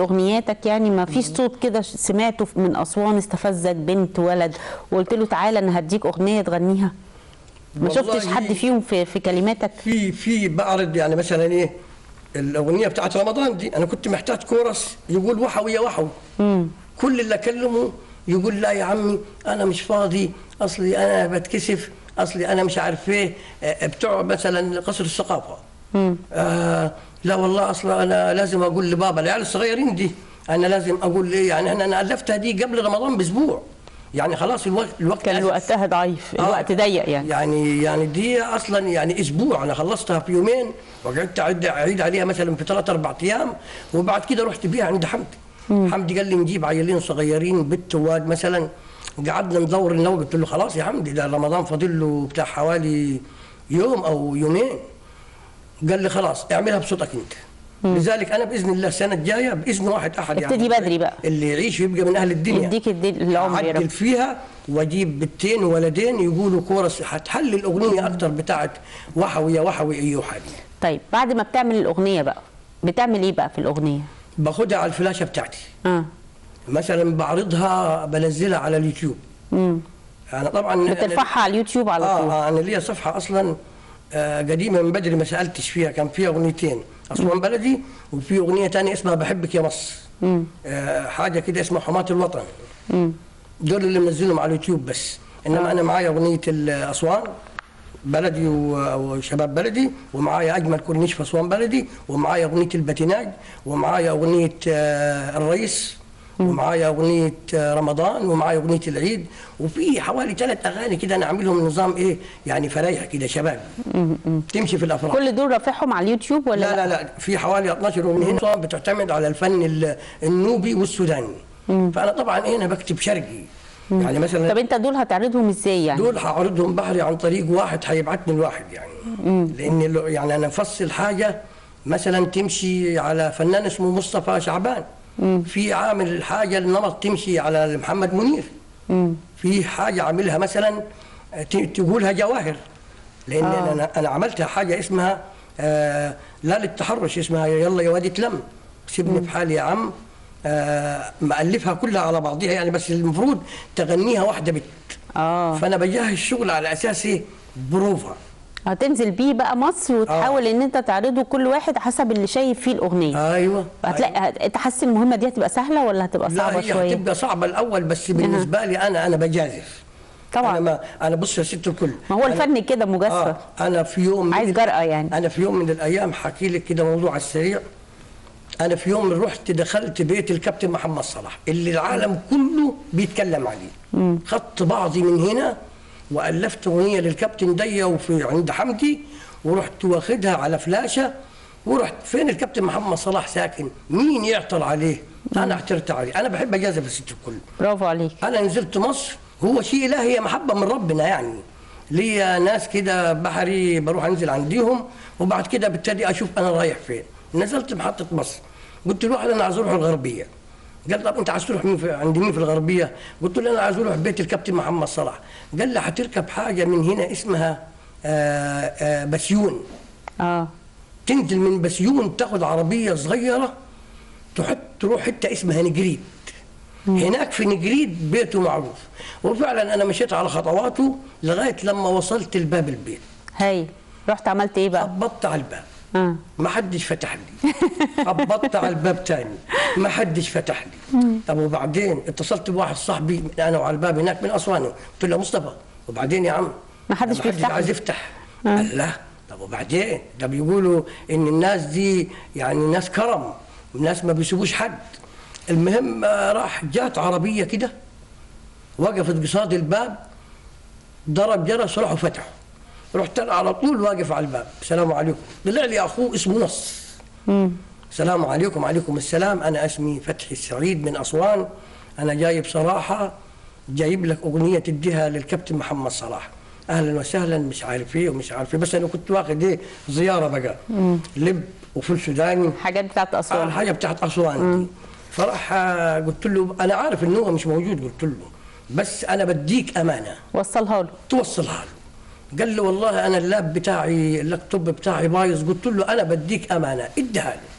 اغنياتك يعني ما فيش صوت كده سمعته من اسوان استفزك بنت ولد وقلت له تعالى انا هديك اغنيه تغنيها ما والله شفتش حد فيهم في في كلماتك في في بعرض يعني مثلا ايه الاغنيه بتاعت رمضان دي انا كنت محتاج كورس يقول وحوي يا وحوي كل اللي اكلمه يقول لا يا عمي انا مش فاضي اصلي انا بتكسف اصلي انا مش عارف ايه آه، بتوع مثلا قصر الثقافه آه لا والله اصلا انا لازم اقول لبابا العيال الصغيرين دي انا لازم اقول ايه يعني انا انا الفتها دي قبل رمضان باسبوع يعني خلاص الوقت الوقت كان أزف. وقتها ضعيف آه. الوقت ضيق يعني يعني يعني دي اصلا يعني اسبوع انا خلصتها في يومين وقعدت اعيد اعيد عليها مثلا في ثلاث اربع ايام وبعد كده رحت بيها عند حمدي حمدي قال لي نجيب عيالين صغيرين بنت وواد مثلا قعدنا ندور لنا قلت له خلاص يا حمدي ده رمضان فاضل له بتاع حوالي يوم او يومين قال لي خلاص اعملها بصوتك انت لذلك انا باذن الله السنه الجايه باذن واحد احد ابتدي بدري بقى. اللي يعيش ويبقى من اهل الدنيا يديك الدي- العمر يا اعدل رب فيها واجيب بنتين وولدين يقولوا كورس هتحل الاغنيه اكتر بتاعت وحوي يا وحوي ايوحى دي طيب بعد ما بتعمل الاغنيه بقى بتعمل ايه بقى في الاغنيه باخدها على الفلاشه بتاعتي اه مثلا بعرضها بنزلها على اليوتيوب امم انا طبعا أنا- بترفعها على اليوتيوب على طول اه انا ليا صفحه اصلا آه قديمه من بدري ما سالتش فيها كان فيها اغنيتين اسوان بلدي وفي اغنيه ثانيه اسمها بحبك يا مصر آه حاجه كده اسمها حماة الوطن امم دول اللي منزلهم على اليوتيوب بس انما انا معايا اغنيه اسوان بلدي و- وشباب بلدي ومعايا اجمل كورنيش في اسوان بلدي ومعايا اغنيه الباتيناج ومعايا اغنيه آه، الرئيس ومعايا اغنيه آه، رمضان ومعايا اغنيه العيد وفي حوالي ثلاث اغاني كده انا عاملهم نظام ايه يعني فرايح كده شباب تمشي في الافراح كل دول رافعهم على اليوتيوب ولا لا لا لا في حوالي 12 اغنيه هنا بتعتمد على الفن ال- النوبي والسوداني فانا طبعا هنا بكتب شرقي يعني مثلا طب انت دول هتعرضهم ازاي يعني دول هعرضهم بحري عن طريق واحد هيبعتني الواحد يعني لان ال- يعني انا افصل حاجه مثلا تمشي على فنان اسمه مصطفى شعبان في عامل حاجه النمط تمشي على محمد منير في حاجه عاملها مثلا ت- تقولها جواهر لان آه. انا انا عملتها حاجه اسمها آه لا للتحرش اسمها يلا يا واد اتلم سيبني في حالي يا عم آه مألفها كلها على بعضها يعني بس المفروض تغنيها واحده بت اه فانا بجهز الشغل على اساس ايه بروفا هتنزل بيه بقى مصر وتحاول ان انت تعرضه كل واحد حسب اللي شايف فيه الاغنيه ايوه هتلاقي هت- انت حاسس المهمه دي هتبقى سهله ولا هتبقى لا صعبه هي شويه هتبقى صعبه الاول بس بالنسبه لي انا انا بجازف طبعا انا ما انا بص يا ست الكل ما هو أنا- الفن كده مجازفه آه انا في يوم من- عايز جرأة يعني. انا في يوم من الايام حكي لك كده موضوع على السريع انا في يوم رحت دخلت بيت الكابتن محمد صلاح اللي العالم كله بيتكلم عليه خدت بعضي من هنا والفت اغنيه للكابتن دي وفي عند حمدي ورحت واخدها على فلاشه ورحت فين الكابتن محمد صلاح ساكن مين يعطل عليه انا اعترت عليه انا بحب اجازف الست الكل برافو عليك انا نزلت مصر هو شيء الهي هي محبه من ربنا يعني ليا ناس كده بحري بروح انزل عنديهم وبعد كده ببتدي اشوف انا رايح فين نزلت محطه مصر قلت له واحد انا عايز اروح الغربيه قال طب انت عايز تروح مين في عند مين في الغربيه؟ قلت له انا عايز اروح بيت الكابتن محمد صلاح قال لي هتركب حاجه من هنا اسمها آآ آآ بسيون اه تنزل من بسيون تاخد عربيه صغيره تحط تروح حته اسمها نجريد هناك في نجريد بيته معروف وفعلا انا مشيت على خطواته لغايه لما وصلت لباب البيت هاي رحت عملت ايه بقى خبطت على الباب اه ما حدش فتح لي خبطت على الباب تاني ما حدش فتح لي طب وبعدين اتصلت بواحد صاحبي انا وعلى الباب هناك من اسوان قلت له مصطفى وبعدين يا عم ما حدش ما بيفتح عايز لي. يفتح قال لا طب وبعدين ده بيقولوا ان الناس دي يعني ناس كرم ناس ما بيسيبوش حد المهم آه، راح جات عربيه كده وقفت قصاد الباب ضرب جرس راحوا فتحوا رحت انا على طول واقف على الباب السلام عليكم طلع لي اخوه اسمه نص السلام عليكم وعليكم السلام انا اسمي فتحي السعيد من اسوان انا جاي بصراحه جايب لك اغنيه تديها للكابتن محمد صلاح اهلا وسهلا مش عارف ايه ومش عارف ايه بس انا كنت واخد ايه زياره بقى لب وفول سوداني حاجات بتاعت آه، اسوان الحاجه بتاعت اسوان دي فراح آه، قلت له انا عارف ان هو مش موجود قلت له بس انا بديك امانه وصلها له توصلها له قال لي والله انا اللاب بتاعي اللابتوب بتاعي بايظ قلت له انا بديك امانه اديها له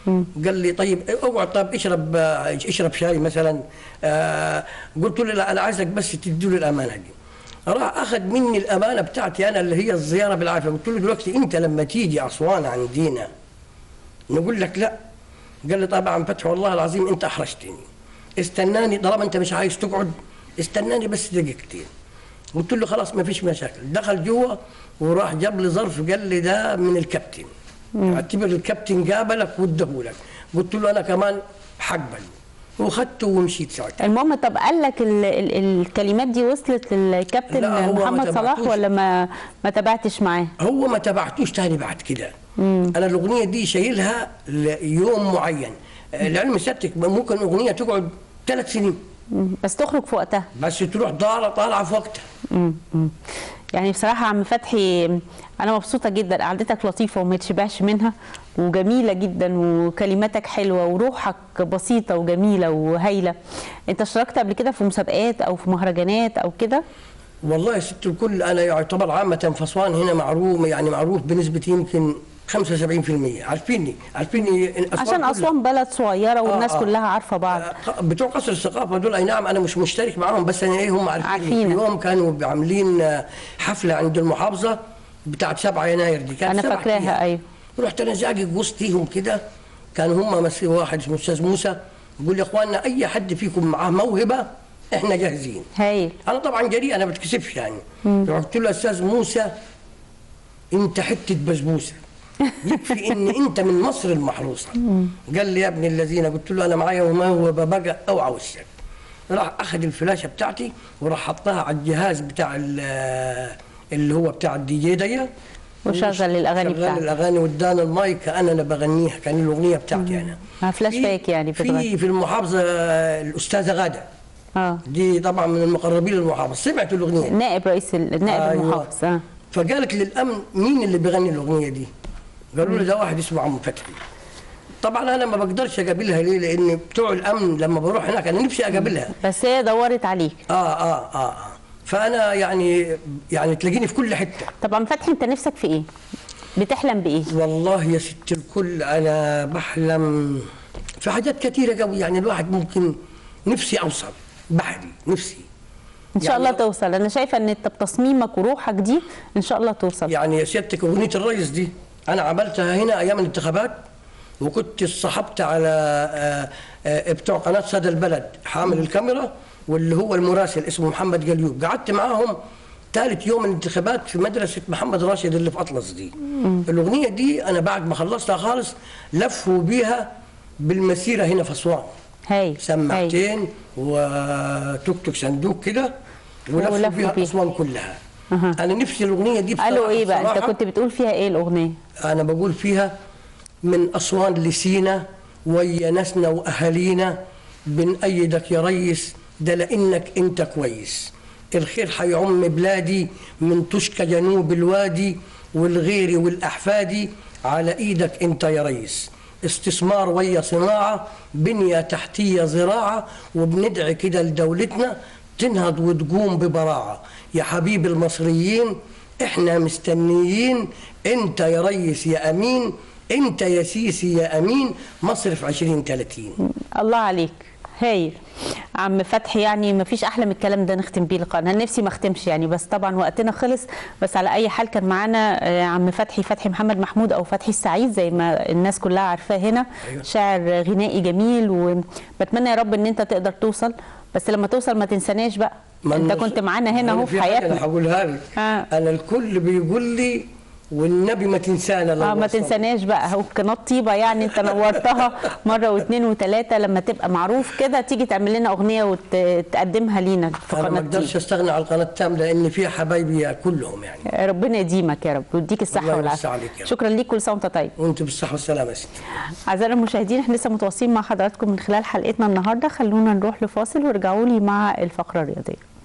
قال لي طيب اقعد طيب اشرب آه، اشرب شاي مثلا آه قلت له لا انا عايزك بس تدوا لي الامانه دي راح اخذ مني الامانه بتاعتي انا اللي هي الزياره بالعافيه قلت له دلوقتي انت لما تيجي اسوان عندنا نقول لك لا قال لي طبعا فتح والله العظيم انت احرجتني استناني طالما انت مش عايز تقعد استناني بس دقيقتين قلت له خلاص ما فيش مشاكل دخل جوا وراح جاب لي ظرف قال لي ده من الكابتن اعتبر الكابتن قابلك وادهولك قلت له انا كمان حقبل وخدته ومشيت ساعتها المهم طب قال لك ال ال الكلمات دي وصلت للكابتن لا، هو ما محمد صلاح تبعتوش. ولا ما ما تابعتش معاه هو ما تبعتوش تاني بعد كده انا الاغنيه دي شايلها ليوم معين العلم سيادتك ممكن اغنيه تقعد ثلاث سنين مم. بس تخرج في وقتها بس تروح طالعه طالعه في وقتها مم. مم. يعني بصراحة عم فتحي أنا مبسوطة جدا قعدتك لطيفة وما تشبعش منها وجميلة جدا وكلماتك حلوة وروحك بسيطة وجميلة وهايلة أنت اشتركت قبل كده في مسابقات أو في مهرجانات أو كده والله يا ست الكل انا يعتبر عامه في اسوان هنا معروف يعني معروف بنسبه يمكن 75% عارفيني عارفيني إن عشان كلها- أسوان بلد صغيرة والناس آه. كلها عارفة بعض آه، بتوع قصر الثقافه دول اي نعم انا مش مشترك معاهم بس انا ايه هم عارفين عارفينك. في يوم كانوا عاملين آه، حفله عند المحافظه بتاعت 7 يناير دي كانت أنا سبع فاكراها، أيام. أيوة. رحت انا زاقق وسطيهم كده كان هم مسي واحد اسمه استاذ موسى يقول يا اخواننا اي حد فيكم معاه موهبه احنا جاهزين هايل انا طبعا جريء انا ما بتكسفش يعني رحت له استاذ موسى انت حته بسبوسه يكفي ان انت من مصر المحروسه قال لي يا ابن الذين قلت له انا معايا وموهبه بقى اوعى وشك راح اخذ الفلاشه بتاعتي وراح حطها على الجهاز بتاع ال- اللي هو بتاع الدي جي دي وشغل الأغاني شغل بتاعتك. الاغاني وادانا المايك كان انا بغنيها كان الاغنيه بتاعتي انا آه، فلاش في- باك يعني بتغني. في في المحافظه الاستاذه غاده اه دي طبعا من المقربين للمحافظ سمعت الاغنيه نائب رئيس ال- نائب أيوة. المحافظ اه فقالت للامن مين اللي بيغني الاغنيه دي؟ قالوا لي ده واحد اسمه عم فتحي طبعا انا ما بقدرش اقابلها ليه؟ لان بتوع الامن لما بروح هناك انا نفسي اقابلها بس هي دورت عليك اه اه اه, آه. فانا يعني يعني تلاقيني في كل حته طب عم فتحي انت نفسك في ايه بتحلم بايه والله يا ست الكل انا بحلم في حاجات كثيره قوي يعني الواحد ممكن نفسي اوصل بحري نفسي ان شاء يعني- الله توصل انا شايفه ان انت بتصميمك وروحك دي ان شاء الله توصل يعني سيادتك اغنيه الرئيس دي انا عملتها هنا ايام الانتخابات وكنت صحبت على آه، آه، بتوع قناه صدى البلد حامل الكاميرا واللي هو المراسل اسمه محمد قليوب قعدت معاهم ثالث يوم الانتخابات في مدرسه محمد راشد اللي في اطلس دي الاغنيه دي انا بعد ما خلصتها خالص لفوا بيها بالمسيره هنا في اسوان هاي هاي سماعتين وتوك توك صندوق كده ولفوا ولفوا بيها بيها. اسوان كلها أها. انا نفسي الاغنيه دي قالوا بصراحة- ايه بقى انت بصراحة كنت بتقول فيها ايه الاغنيه أنا بقول فيها من أسوان لسينا ويا ناسنا وأهالينا بنأيدك يا ريس ده لأنك أنت كويس الخير حيعم بلادي من تشكى جنوب الوادي والغير والأحفادي على إيدك أنت يا ريس استثمار ويا صناعة بنية تحتية زراعة وبندعي كده لدولتنا تنهض وتقوم ببراعة يا حبيب المصريين احنا مستنيين انت يا ريس يا امين انت يا سيسي يا امين مصر في 2030 الله عليك هايل عم فتحي يعني ما فيش احلى من الكلام ده نختم بيه اللقاء انا نفسي ما اختمش يعني بس طبعا وقتنا خلص بس على اي حال كان معانا آه، عم فتحي فتحي محمد محمود او فتحي السعيد زي ما الناس كلها عارفاه هنا أيوة. شاعر غنائي جميل وبتمنى يا رب ان انت تقدر توصل بس لما توصل ما تنساناش بقى ما انت الناس- كنت معانا هنا أنا اهو في في حاجة انا حياتنا هقولها لك آه. انا الكل بيقول لي والنبي ما تنسانا لو اه ما وصلت. تنساناش بقى هو قناه طيبه يعني انت نورتها مره واثنين وثلاثه لما تبقى معروف كده تيجي تعمل لنا اغنيه وتقدمها لينا في انا ما قناه اقدرش طيبه استغنى عن القناه التام لان فيها حبايبي كلهم يعني ربنا يديمك يا رب ويديك الصحه الله يمسي والعافيه عليك يا رب. شكرا ليك كل سنه وانت طيب وانتم بالصحه والسلامه يا ستي اعزائنا المشاهدين احنا لسه متواصلين مع حضراتكم من خلال حلقتنا النهارده خلونا نروح لفاصل وارجعوا لي مع الفقره الرياضيه